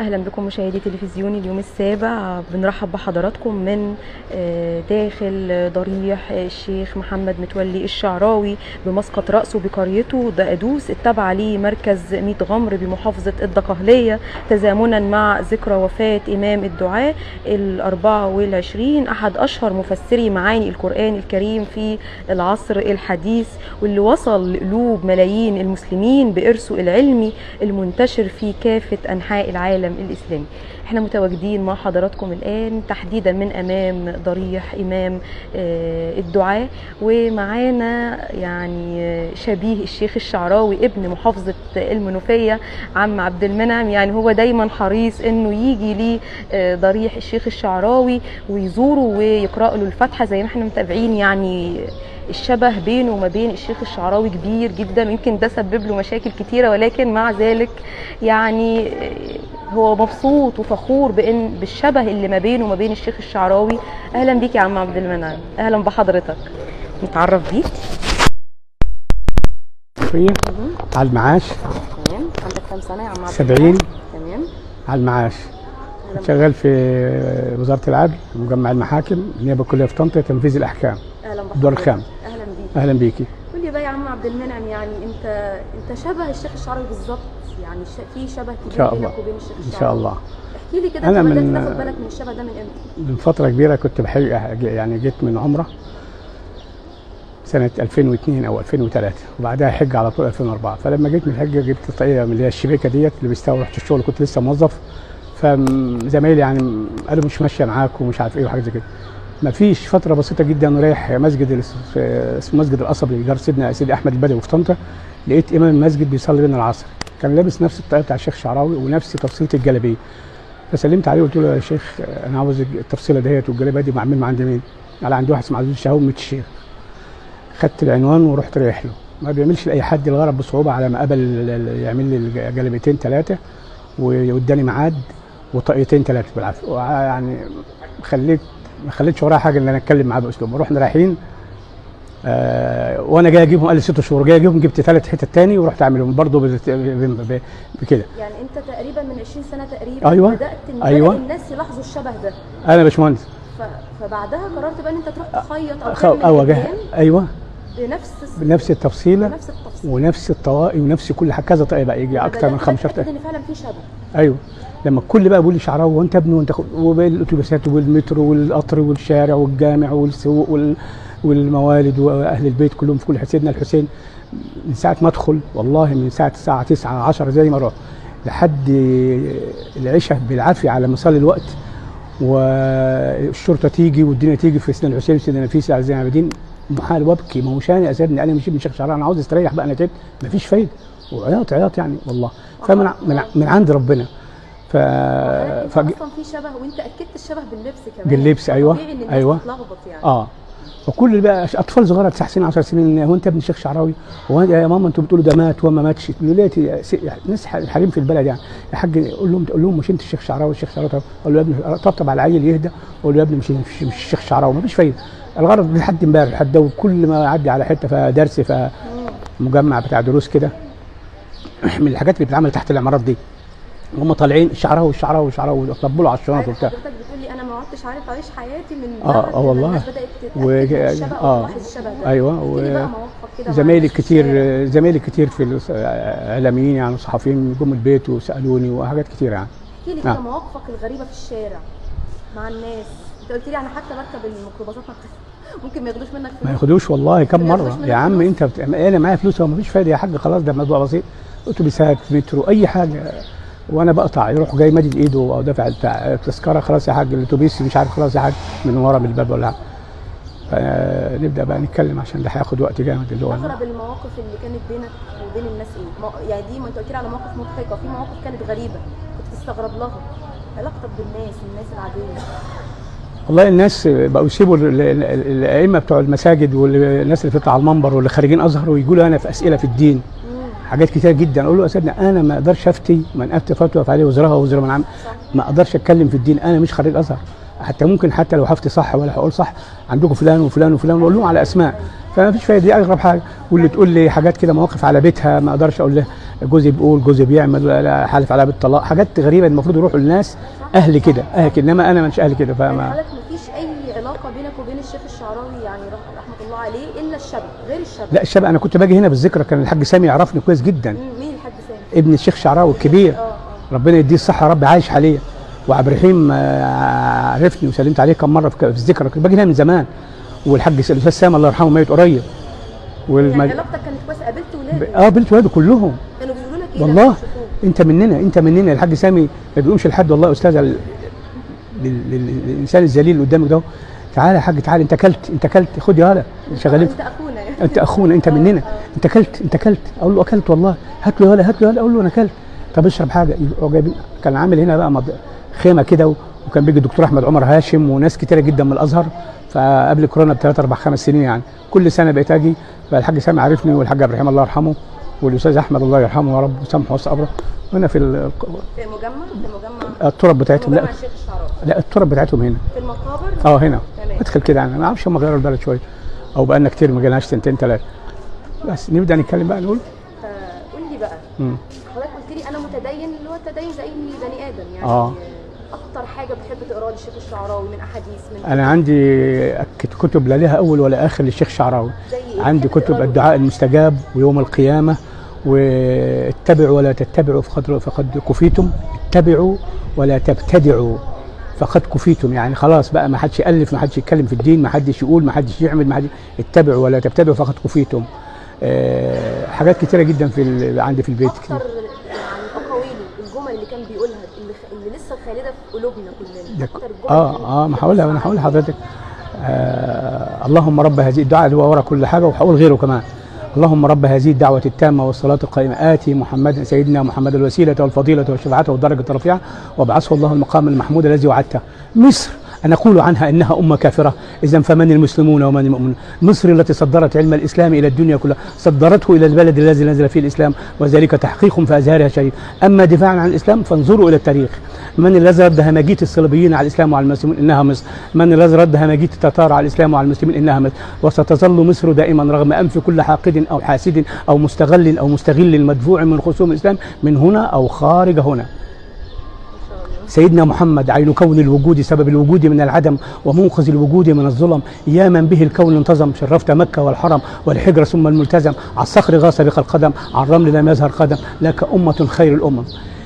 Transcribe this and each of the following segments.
اهلا بكم مشاهدي تلفزيون اليوم السابع بنرحب بحضراتكم من آه، داخل ضريح الشيخ محمد متولي الشعراوي بمسقط راسه بقريته دقدوس التابعه لمركز ميت غمر بمحافظه الدقهليه تزامنا مع ذكرى وفاه امام الدعاء الأربعة والعشرين أحد أشهر مفسري معاني القرآن الكريم في العصر الحديث واللي وصل لقلوب ملايين المسلمين بإرثه العلمي المنتشر في كافة أنحاء العالم الإسلامي احنا متواجدين مع حضراتكم الآن تحديدا من أمام ضريح إمام آه، الدعاء ومعانا يعني آه، شبيه الشيخ الشعراوي ابن محافظة المنوفية عم عبد المنعم يعني هو دايما حريص انه يجي ليه آه، ضريح الشيخ الشعراوي ويزوره ويقرأ له الفاتحة زي ما احنا متابعين يعني الشبه بينه وما بين الشيخ الشعراوي كبير جدا ويمكن ده سبب له مشاكل كتيره ولكن مع ذلك يعني هو مبسوط وفخور بان بالشبه اللي ما بينه وما بين الشيخ الشعراوي اهلا بيك يا عم عبد المنعم اهلا بحضرتك نتعرف بيك فيا على المعاش تمام عندك كام سنه يا عم عبد 70 المنعم؟ تمام على المعاش أهلاً شغال في وزارة العدل مجمع المحاكم النيابة الكلية في طنطا تنفيذ الأحكام اهلا بحضرتك الدور الخامس. اهلا بيك أهلا بيكي قول لي بقى يا عم عبد المنعم يعني انت انت شبه الشيخ الشعراوي بالظبط يعني ش- في شبه كبير شاء بينك الله. وبين الشيخ إن الشعراوي شاء الله احكي لي كده أنا انت بدات من- تاخد بالك من الشبه ده من امتى؟ من فترة كبيرة كنت بحج يعني جيت من عمرة سنة 2002 أو 2003 وبعدها حج على طول 2004 فلما جيت من الحج جبت طاقية من اللي هي الشبيكة ديت اللي بيستوى رحت الشغل كنت لسه موظف فزمايلي يعني قالوا مش ماشية معاك ومش عارف إيه وحاجة زي كده ما فيش فترة بسيطة جدا رايح مسجد الاس- اسمه مسجد القصبي جار سيدنا سيدي أحمد البدوي في طنطا لقيت إمام المسجد بيصلي بين العصر كان لابس نفس الطاقية بتاع الشيخ شعراوي ونفس تفصيلة الجلابية فسلمت عليه وقلت له يا شيخ انا عاوز التفصيله ديت والجلابيه دي معمل عند مين؟ قال عند واحد اسمه عزيز الشهاوي من الشيخ خدت العنوان ورحت رايح له ما بيعملش لاي حد الغرض بصعوبه على ما قبل ال- ال- يعمل لي الجلابيتين ثلاثه واداني ميعاد وطاقيتين ثلاثه بالعافيه وع- يعني خليت ما خليتش ورايا حاجه ان انا اتكلم معاه باسلوب رحنا رايحين آه وانا جاي اجيبهم قال لي ست شهور جاي اجيبهم جبت ثلاث حتت تاني ورحت اعملهم برضه بت- ب- ب- بكده يعني انت تقريبا من 20 سنه تقريبا أيوة. بدات ان أيوة. أيوة. الناس يلاحظوا الشبه ده انا يا باشمهندس ف... فبعدها قررت بقى ان انت تروح تخيط او خ- تعمل أو جه- إدمان ايوه بنفس بنفس التفصيله بنفس التفصيل ونفس الطواقي ونفس كل حاجه كذا طاقيه بقى يجي اكتر من 15 طاقه طاقيه ان فعلا في شبه ايوه لما الكل بقى بيقول لي شعراوي وانت ابني وانت خ- وبين الاتوبيسات والمترو والقطر والشارع والجامع والسوق وال والموالد واهل البيت كلهم في كل حته سيدنا الحسين من ساعه ما ادخل والله من ساعه الساعه 9 10 زي ما اروح لحد العشاء بالعافيه على ما اصلي الوقت والشرطه تيجي والدنيا تيجي في سيدنا الحسين وسيدنا نفيس على زين العابدين محال وابكي ما هو شاني اسدني انا مش ابن شيخ شعراوي انا عاوز استريح بقى انا تعبت مفيش فايده وعياط عياط يعني والله فمن ع- من, ع- من عند ربنا ف ولكن فج... اصلا في شبه وانت اكدت الشبه باللبس كمان باللبس، أيوة. طبيعي ان الناس أيوة. تتلخبط يعني اه فكل بقى أش- اطفال صغيره 9 سنين 10 سنين هو انت ابن الشيخ شعراوي هو أنت- يا ماما انتوا بتقولوا ده مات وما ماتش تقولوا ليه يا س- ناس ح- حريم في البلد يعني يا حاج قول لهم قول لهم مش انت الشيخ شعراوي الشيخ شعراوي طب قول له يا ابني طبطب على العيل يهدى قول له يا ابني مش مش, مش الشيخ شعراوي مفيش فايده الغرض لحد امبارح لحد ده كل ما اعدي على حته فدرس فمجمع بتاع دروس كده من الحاجات اللي بتتعمل تحت العمارات دي هم طالعين الشعراوي الشعراوي الشعراوي يطبلوا على الشنط عارف وبتاع حضرتك بتقول لي انا ما عدتش عارف اعيش حياتي من آه، بعد آه لما والله. الناس بدات تتاكد و- من الشبه آه. وتلاحظ الشبه ده ايوه احكي لي بقى و... مواقفك كده مع زمايلي الناس في كتير الشارع. زمايلي كتير في الس- اعلاميين يعني صحفيين جم البيت وسالوني وحاجات كتير يعني احكي لي كده نعم. مواقفك الغريبه في الشارع مع الناس انت قلت لي انا حتى بركب الميكروباصات ما بت- ممكن ما ياخدوش منك ما فلوس ياخدوش والله كم ما مره ياخدوش منك يا عم فلوس. انت بت... انا معايا فلوس هو مفيش فايده يا حاج خلاص ده موضوع بسيط اتوبيسات مترو اي حاجه وانا بقطع يروح جاي مادد ايده او دافع بتاع التذكره خلاص يا حاج الاتوبيس مش عارف خلاص يا حاج من ورا من الباب ولا حاجه فنبدا بقى نتكلم عشان ده هياخد وقت جامد اللي هو اغرب المواقف اللي كانت بينك وبين الناس ايه مو- يعني دي ما انت قلت لي على مواقف مضحكه في مواقف كانت غريبه كنت تستغرب لها علاقتك بالناس الناس العاديه والله الناس بقوا يسيبوا ال- ال- ال- الائمه بتوع المساجد والناس اللي بتطلع على المنبر واللي خارجين ازهر ويقولوا انا في اسئله في الدين مم. حاجات كتير جدا اقول له يا سيدنا انا ما اقدرش افتي من افتي فتوى فعليه وزرها وزر من عمل صح ما اقدرش اتكلم في الدين انا مش خريج ازهر حتى ممكن حتى لو هفتي صح ولا هقول صح عندكم فلان وفلان وفلان واقول لهم على اسماء فما فيش فايده دي اغرب حاجه واللي تقول لي حاجات كده مواقف على بيتها ما اقدرش اقول لها جوزي بيقول جوزي بيعمل ولا حالف عليها بالطلاق حاجات غريبه المفروض يروحوا الناس اهل كده اهل كده انما انا مش اهل كده يعني فما حضرتك مفيش اي علاقه بينك وبين الشيخ الشعراوي يعني رح- رحمه الله عليه الا الشبه غير الشبه لا الشباب انا كنت باجي هنا بالذكرى كان الحاج سامي يعرفني كويس جدا مم، مين الحاج سامي؟ ابن الشيخ شعراوي الكبير اه اه ربنا يديه الصحه يا رب عايش حاليا وعبد الرحيم آه، عرفني وسلمت عليه كم مره في في الذكرى كنت باجي هنا من زمان والحاج س- الاستاذ سامي الله يرحمه ميت قريب يعني والم... علاقتك كانت كويسه قابلت ولاده اه بنت ولاده كلهم كانوا بيقولوا لك ايه والله لما يشوفوك؟ انت مننا انت مننا الحاج سامي ما بيقومش لحد والله يا استاذ ال- لل- لل- للانسان الذليل اللي قدامك ده تعالى يا حاج تعالى انت كلت انت كلت خد يا هلا شغالين انت اخونا يعني انت اخونا انت مننا انت كلت انت كلت اقول له اكلت والله هات له يلا هات له يلا اقول له انا كلت طب اشرب حاجه يبقوا جايبين كان عامل هنا بقى مض- خيمه كده و- وكان بيجي الدكتور احمد عمر هاشم وناس كتيره جدا من الازهر فقبل كورونا بثلاث اربع خمس سنين يعني كل سنه بقيت اجي فالحاج سامي عارفني والحاج عبد الرحيم الله يرحمه والاستاذ احمد الله يرحمه يا رب وسامحه وسط قبره هنا في ال- في مجمع في مجمع التراب بتاعتهم مجمع لا الشيخ الشعراوي لا التراب بتاعتهم هنا في المقابر اه هنا تمام. ادخل كده يعني ما اعرفش هم غيروا البلد شويه او بقالنا كتير ما جيناش سنتين ثلاثه بس نبدا نتكلم بقى نقول فقول لي بقى مم. حضرتك قلت لي انا متدين اللي هو التدين زي اي بني ادم يعني آه. اكتر حاجه بتحب تقراها للشيخ الشعراوي من احاديث من انا عندي أك- كتب لا لها اول ولا اخر للشيخ شعراوي زي ايه عندي بتحب كتب تقرا له؟ الدعاء المستجاب ويوم القيامه واتبعوا ولا تتبعوا فقد فقد كفيتم اتبعوا ولا تبتدعوا فقد كفيتم يعني خلاص بقى ما حدش يالف ما حدش يتكلم في الدين ما حدش يقول ما حدش يعمل ما حدش اتبعوا ولا تبتدعوا فقد كفيتم آه، حاجات كتيره جدا في ال- عندي في البيت اكتر كتير. يعني اقاويله الجمل اللي كان بيقولها اللي, اللي لسه خالده في قلوبنا كلنا ده اكتر الجمل اه اه ما هقولها انا هقول لحضرتك آه اللهم رب هذه الدعاء اللي هو ورا كل حاجه وهقول غيره كمان اللهم رب هذه الدعوة التامة والصلاة القائمة آتي محمد سيدنا محمد الوسيلة والفضيلة والشفاعة والدرجة الرفيعة وابعثه الله المقام المحمود الذي وعدته مصر نقول عنها انها امه كافره اذا فمن المسلمون ومن المؤمنون مصر التي صدرت علم الاسلام الى الدنيا كلها صدرته الى البلد الذي نزل فيه الاسلام وذلك تحقيق في ازهارها شريف اما دفاعا عن الاسلام فانظروا الى التاريخ من الذي رد همجيه الصليبيين على الاسلام وعلى المسلمين انها مصر من الذي رد همجيه التتار على الاسلام وعلى المسلمين انها مصر وستظل مصر دائما رغم انف كل حاقد او حاسد او مستغل او مستغل مدفوع من خصوم الاسلام من هنا او خارج هنا سيدنا محمد عين كون الوجود سبب الوجود من العدم ومنقذ الوجود من الظلم يا من به الكون انتظم شرفت مكة والحرم والحجر ثم الملتزم على الصخر غاص بك القدم على الرمل لم يظهر قدم لك أمة خير الأمم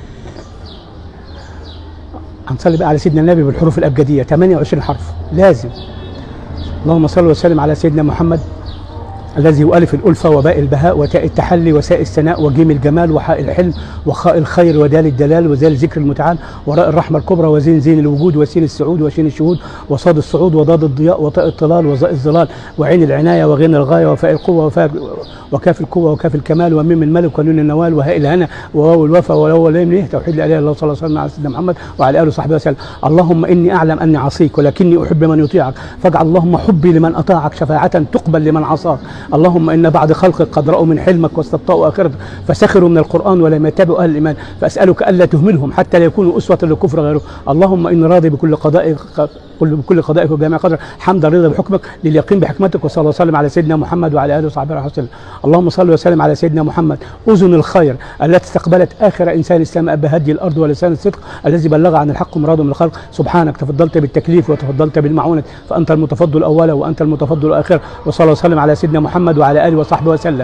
هنصلي بقى على سيدنا النبي بالحروف الأبجدية 28 حرف لازم اللهم صل وسلم على سيدنا محمد الذي هو ألف الألفة وباء البهاء وتاء التحلي وساء الثناء وجيم الجمال وحاء الحلم وخاء الخير ودال الدلال وزال ذكر المتعال وراء الرحمة الكبرى وزين زين الوجود وسين السعود وشين الشهود وصاد الصعود وضاد الضياء وطاء الطلال وظاء الظلال وعين العناية وغين الغاية وفاء القوة وفاء وكاف القوة وكاف الكمال وميم الملك ونون النوال وهاء الهنا وواو الوفا وواو اللام ليه توحيد لا اله الا الله صلى الله عليه وسلم على سيدنا محمد وعلى اله وصحبه وسلم اللهم اني اعلم اني عصيك ولكني احب من يطيعك فاجعل اللهم حبي لمن اطاعك شفاعة تقبل لمن عصاك اللهم ان بعد خلقك قد راوا من حلمك واستبطاوا اخرتك فسخروا من القران ولم يتبعوا اهل الايمان فاسالك الا تهملهم حتى لا يكونوا اسوه للكفر غيره اللهم اني راضي بكل قضائك كل بكل قضائك وجميع قدر حمد الرضا بحكمك لليقين بحكمتك وصلى الله وسلم على سيدنا محمد وعلى اله وصحبه وسلم اللهم صل وسلم على سيدنا محمد اذن الخير التي استقبلت اخر انسان اسلام اب هدي الارض ولسان الصدق الذي بلغ عن الحق مراده من الخلق سبحانك تفضلت بالتكليف وتفضلت بالمعونه فانت المتفضل اولا وانت المتفضل اخرا وصلى الله وسلم على سيدنا محمد وعلى اله وصحبه وسلم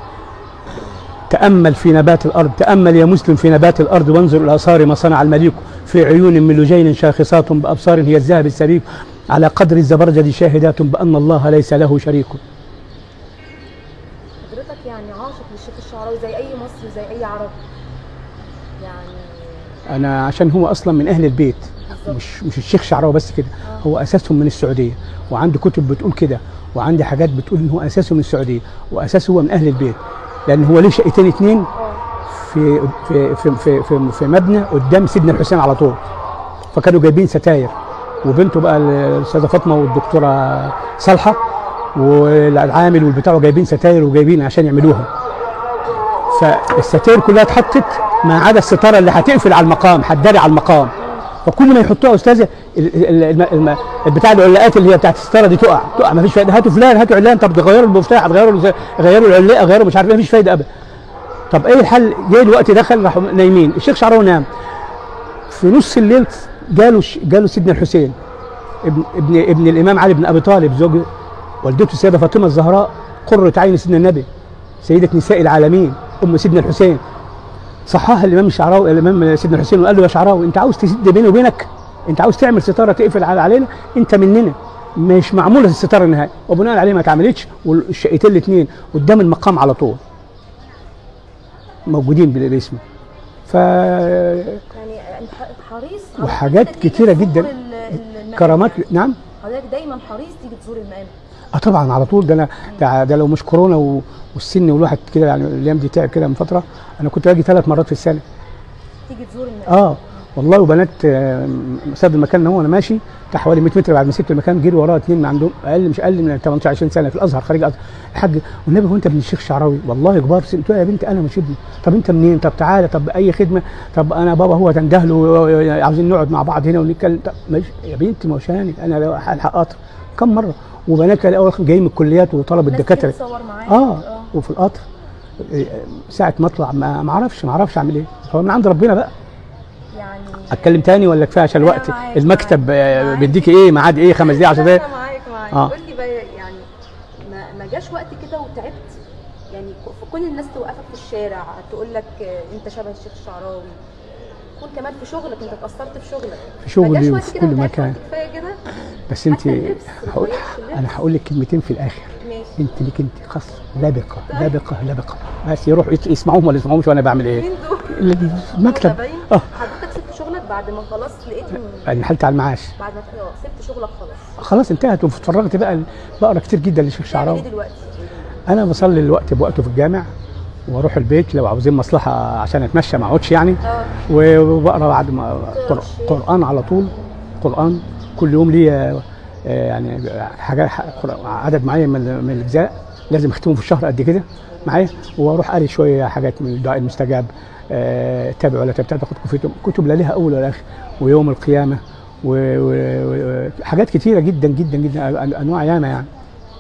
تأمل في نبات الأرض تأمل يا مسلم في نبات الأرض وانظر إلى آثار ما صنع المليك في عيون من لجين شاخصات بأبصار هي الذهب السبيك على قدر الزبرجد شاهدات بأن الله ليس له شريك حضرتك يعني عاشق للشيخ الشعراوي زي اي مصري زي اي عربي يعني أنا عشان هو أصلا من أهل البيت مش مش الشيخ شعراوي بس كده هو أساسهم من السعودية وعنده كتب بتقول كده وعندي حاجات بتقول إن هو أساسه من السعودية وأساسه هو من أهل البيت لأن هو ليه شقتين اتنين اه في في في في, في, في مبنى قدام سيدنا الحسين على طول فكانوا جايبين ستاير وبنته بقى الاستاذه فاطمه والدكتوره صالحه والعامل والبتاع جايبين ستاير وجايبين عشان يعملوها فالستاير كلها اتحطت ما عدا الستاره اللي هتقفل على المقام هتداري على المقام فكل ما يحطوها يا استاذه ال- ال- الم- الم- البتاع العلاقات اللي هي بتاعت الستاره دي تقع تقع ما فيش فايده هاتوا فلان هاتوا علان طب تغيروا المفتاح تغيروا الز- غيروا العلاقه غيروا مش عارف ايه ما فيش فايده ابدا طب ايه الحل جه الوقت دخل راحوا نايمين الشيخ شعراوي نام في نص الليل جاله ش- جاله سيدنا الحسين ابن ابن ابن الامام علي بن ابي طالب زوج والدته السيده فاطمه الزهراء قره عين سيدنا النبي سيده نساء العالمين ام سيدنا الحسين صحاها الامام الشعراوي الامام سيدنا الحسين وقال له يا شعراوي انت عاوز تسد بيني وبينك انت عاوز تعمل ستاره تقفل على علينا انت مننا مش معموله الستاره النهائي وبناء عليه ما اتعملتش والشقتين الاثنين قدام المقام على طول موجودين بال- باسمه ف يعني الح- حريص على وحاجات إنك تيجي كتيرة تزور جدا. ال- ال- المقام. كرامات نعم حضرتك دايما حريص تيجي تزور المقام اه طبعا على طول ده انا ده, ده لو مش كورونا و- والسن والواحد كده يعني الايام دي تعب كده من فتره انا كنت باجي ثلاث مرات في السنه تيجي تزور المقام اه والله وبنات آه، ساب المكان هو انا ماشي بتاع حوالي 100 متر بعد ما سبت المكان جري ورايا اثنين ما عندهم اقل مش اقل من 18 20 سنه في الازهر خارج الازهر الحاج والنبي هو انت ابن الشيخ شعراوي والله كبار سن قلت له يا بنتي انا مش ابني طب انت منين طب تعالى طب اي خدمه طب انا بابا هو تنده له عاوزين نقعد مع بعض هنا ونتكلم طب مش يا بنتي ما هوش هاني انا لو الحق قطر كم مره وبنات كان الاول جايين من الكليات وطلب الناس الدكاتره تيجي تصور معاك اه وفي القطر إيه، ساعه ما اطلع ما ما اعرفش ما اعرفش اعمل ايه هو من عند ربنا بقى يعني اتكلم تاني ولا كفايه عشان أنا الوقت معاك، المكتب معاك، آه، معاك. بيديكي ايه ميعاد ايه خمس دقايق 10 دقايق انا معاك معاك آه. قول لي بقى يعني ما, ما جاش وقت كده وتعبت يعني ك- في كل الناس توقفك في الشارع تقول لك آه، انت شبه الشيخ الشعراوي كون كمان في شغلك انت اتاثرت في شغلك في شغلي ما جاش وقت وفي كده كل وتعبت مكان. وقت كفايه كده بس انت حتى اللبس، هقول اتغيرت في اللبس. انا هقول لك كلمتين في الاخر ماشي انت ليك انت خاص لبقه لبقه لبقه بس يروحوا يت- يسمعوهم ولا يسمعوهمش وانا بعمل ايه مين دول؟ اللي- المكتب متابعين؟ اه حضرتك سبت شغلك بعد ما خلاص لقيت إن- انحلت على المعاش بعد ما اه سبت شغلك خلاص خلاص انتهت واتفرجت بقى بقرا كتير جدا للشيخ بتعمل شعراوي ايه دلوقتي؟ انا بصلي الوقت بوقته في الجامع واروح البيت لو عاوزين مصلحه عشان اتمشى ما اقعدش يعني اه وبقرا بعد ما قر- قران على طول قران كل يوم ليا آه، يعني حاجه قر- عدد معين من من الاجزاء لازم اختمه في الشهر قد كده معايا واروح قاري شويه حاجات من الدعاء المستجاب آه، تابع ولا تبتدع تاخد كتب كتب لا لها اول ولا اخر ويوم القيامه وحاجات كتيره جدا جدا جدا أن- انواع ياما يعني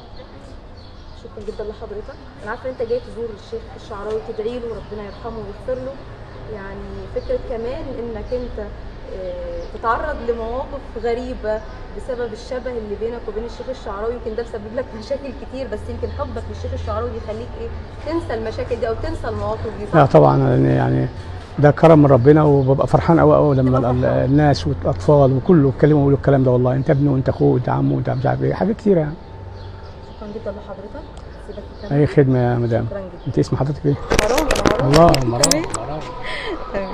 شكرا جدا لحضرتك انا عارفه ان انت جاي تزور الشيخ الشعراوي تدعي له ربنا يرحمه ويغفر له يعني فكره كمان انك انت آه، تتعرض لمواقف غريبه بسبب الشبه اللي بينك وبين الشيخ الشعراوي يمكن ده مسبب لك مشاكل كتير بس يمكن حبك للشيخ الشعراوي بيخليك ايه تنسى المشاكل دي او تنسى المواقف دي لا صح؟ طبعا يعني- يعني ده كرم من ربنا وببقى فرحان قوي قوي لما تبقى ال- فرحان. الناس والاطفال وكله يتكلموا ويقولوا الكلام ده والله انت ابنه وانت اخوه وانت عمه وانت مش عارف ايه حاجات كتيره يعني شكرا جدا لحضرتك سيبك تكمل اي خدمه يا مدام شكرا جدا انت اسم حضرتك ايه؟ مرام انا مرام الله مرام تمام. تمام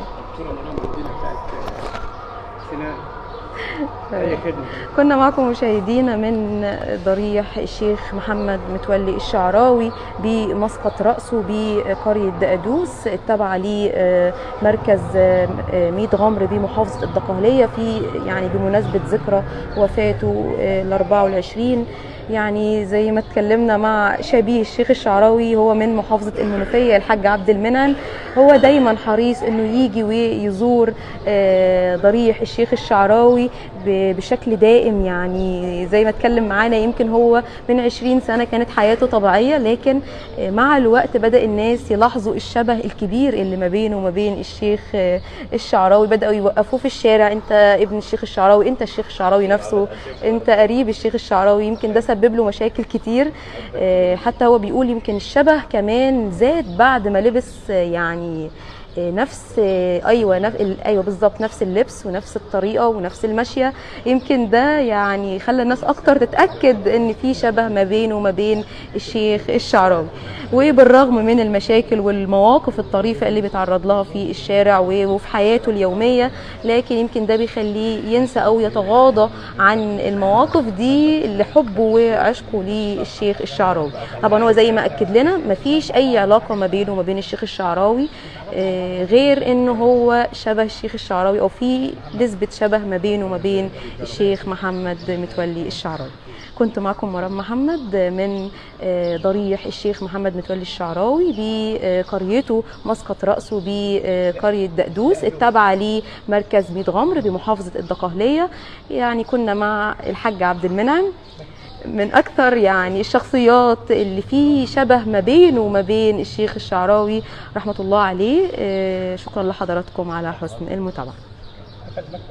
اي خدمه كنا معكم مشاهدينا من ضريح الشيخ محمد متولي الشعراوي بمسقط رأسه بقرية دقدوس التابعة لمركز ميت غمر بمحافظة الدقهلية في يعني بمناسبة ذكرى وفاته ال 24 يعني زي ما اتكلمنا مع شبيه الشيخ الشعراوي هو من محافظة المنوفية الحاج عبد المنعم هو دايما حريص انه يجي ويزور آه، ضريح الشيخ الشعراوي ب- بشكل دائم يعني زي ما اتكلم معانا يمكن هو من 20 سنة كانت حياته طبيعية لكن آه، مع الوقت بدأ الناس يلاحظوا الشبه الكبير اللي ما بينه وما بين الشيخ آه، الشعراوي بدأوا يوقفوه في الشارع انت ابن الشيخ الشعراوي انت الشيخ الشعراوي نفسه انت قريب الشيخ الشعراوي يمكن ده سبب له مشاكل كتير آه، حتى هو بيقول يمكن الشبه كمان زاد بعد ما لبس آه، يعني آه، نفس آه، ايوه نف... ال- ايوه بالظبط نفس اللبس ونفس الطريقه ونفس المشيه يمكن ده يعني خلى الناس اكتر تتاكد ان في شبه ما بينه وما بين الشيخ الشعراوي وبالرغم من المشاكل والمواقف الطريفه اللي بيتعرض لها في الشارع و- وفي حياته اليوميه لكن يمكن ده بيخليه ينسى او يتغاضى عن المواقف دي لحبه وعشقه للشيخ الشعراوي طبعا هو زي ما اكد لنا مفيش اي علاقه ما بينه وما بين الشيخ الشعراوي آه، غير انه هو شبه الشيخ الشعراوي او في نسبه شبه ما بينه وما بين الشيخ محمد متولي الشعراوي كنت معكم مرام محمد من آه، ضريح الشيخ محمد متولي الشعراوي بقريته مسقط رأسه بقرية دقدوس التابعة لمركز ميت غمر بمحافظة الدقهلية يعني كنا مع الحاج عبد المنعم من اكثر يعني الشخصيات اللي فيه شبه ما بينه وما بين الشيخ الشعراوي رحمه الله عليه آه، شكرا لحضراتكم على حسن المتابعه